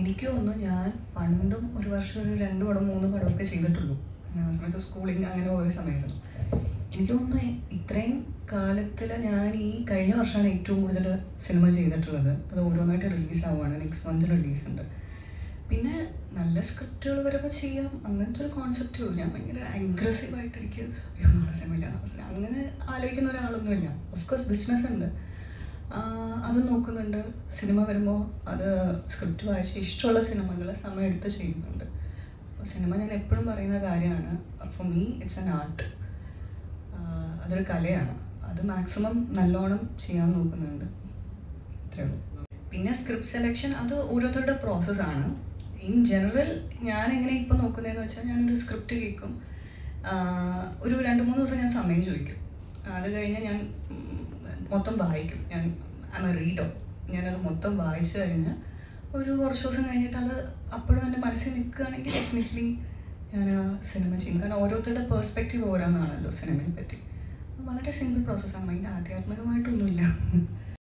എനിക്ക് തോന്നുന്നു ഞാൻ പണ്ടും ഒരു വർഷം ഒരു രണ്ട് പടം മൂന്ന് പടമൊക്കെ ചെയ്തിട്ടുള്ളൂ ഞാൻ ആ സമയത്ത് സ്കൂളിങ് അങ്ങനെ പോയ സമയമായിരുന്നു എനിക്ക് തോന്നുന്നു ഇത്രയും കാലത്തിൽ ഞാൻ ഈ കഴിഞ്ഞ വർഷമാണ് ഏറ്റവും കൂടുതൽ സിനിമ ചെയ്തിട്ടുള്ളത് അത് ഓരോന്നായിട്ട് റിലീസ് ആവുകയാണ് നെക്സ്റ്റ് മന്ത് റിലീസ് ഉണ്ട് പിന്നെ നല്ല സ്ക്രിപ്റ്റുകൾ വരുമ്പോൾ ചെയ്യാം അങ്ങനത്തെ ഒരു കോൺസെപ്റ്റേ ഉള്ളൂ ഞാൻ ഭയങ്കര അഗ്രസീവായിട്ട് എനിക്ക് അയ്യോ നാളെ സിനിമയില്ല നാളെ സിനിമ അങ്ങനെ ആലോചിക്കുന്ന ഒരാളൊന്നുമില്ല ഓഫ് കോഴ്സ് ബിസിനസ് ഉണ്ട് ആഹ് അത് നോക്കുന്നുണ്ട് സിനിമ വരുമ്പോൾ അത് സ്ക്രിപ്റ്റ് വായിച്ച് ഇഷ്ടമുള്ള സിനിമകൾ സമയം എടുത്ത് ചെയ്യുന്നുണ്ട് അപ്പോൾ സിനിമ ഞാൻ എപ്പോഴും പറയുന്ന കാര്യമാണ് for me it's an art അതൊരു കലയാണ് അത് മാക്സിമം നല്ലോണം ചെയ്യാൻ നോക്കുന്നുണ്ട് അത്രേ ഉള്ളൂ പിന്നെ സ്ക്രിപ്റ്റ് സെലക്ഷൻ അത് ഓരോരുത്തരുടെ പ്രോസസ്സാണ് ഇൻ ജനറൽ ഞാൻ എങ്ങനെ ഇപ്പോൾ നോക്കുന്നതെന്ന് വെച്ചാൽ ഞാനൊരു സ്ക്രിപ്റ്റ് കേൾക്കും ആഹ് ഒരു രണ്ട് മൂന്ന് ദിവസം ഞാൻ സമയം ചോദിക്കും അത് കഴിഞ്ഞ് ഞാൻ ഉം, മൊത്തം വായിക്കും ഞാൻ ഐ എ റീഡോ ഞാനത് മൊത്തം വായിച്ചു കഴിഞ്ഞ് ഒരു കുറച്ച് ദിവസം കഴിഞ്ഞിട്ട് അത് അപ്പോഴും എൻ്റെ മനസ്സിൽ നിൽക്കുകയാണെങ്കിൽ ഡെഫിനറ്റ്ലി ഞാൻ ആ സിനിമ ചെയ്യും കാരണം ഓരോരുത്തരുടെ പേഴ്സ്പെക്റ്റീവ് ഓരോന്നാണല്ലോ സിനിമയെ പറ്റി വളരെ സിമ്പിൾ പ്രോസസ്സാണ് ഭയങ്കര ആധ്യാത്മികമായിട്ടൊന്നുമില്ല